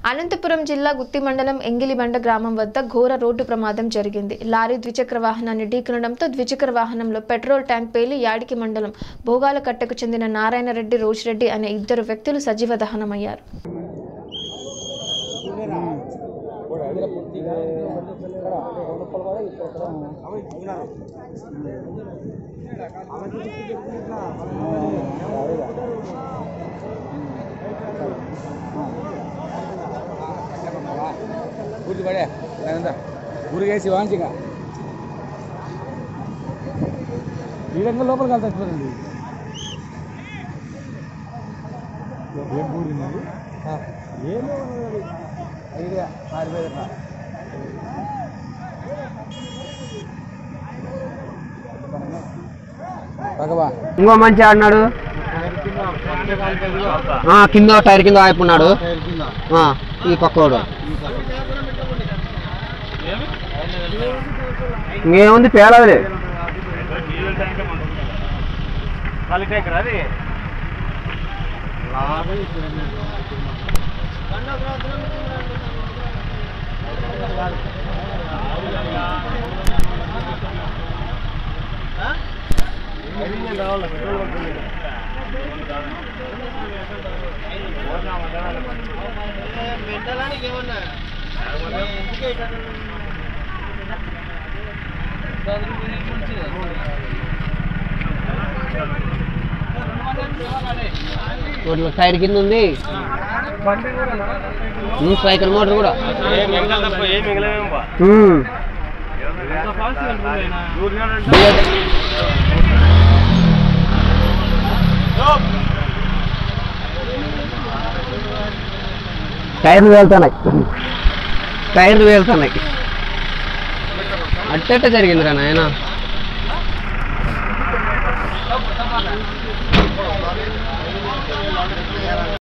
అనంతపురం జిల్లా గుత్తి మండలం ఎంగిలిబండ గ్రామం వద్ద ఘోర రోడ్డు ప్రమాదం జరిగింది లారీ ద్విచక్ర వాహనాన్ని ఢీకొనడంతో ద్విచక్ర వాహనంలో పెట్రోల్ ట్యాంక్ పేలి యాడికి మండలం భోగాల కట్టకు చెందిన నారాయణరెడ్డి రోజిరెడ్డి అనే ఇద్దరు వ్యక్తులు సజీవ దహనమయ్యారు పూర్తి పడే అదంతా ఊరికేసి వాంచిగా ఈ రంగం లోపలికి వెళ్తా చూడండి ఏం పూరింది ఏమో ఐడియా మారిపోయిందా భగవా ఇంకో మంచి ఆడినాడు ఆ, కింద టైర్ కింద ఆయిపున్నాడు ఆ, ఈ పక్కోడు ఇంకేముంది పేలవలే ఇట్లా టైర్ కింద ఉంది ఉమ్, సైకిల్ మోటార్ కూడా ఉమ్. టైర్లు వెళ్తున్నాయి టైర్లు వెళ్తున్నాయి అట్టట్ట జరిగిందిరా నాయన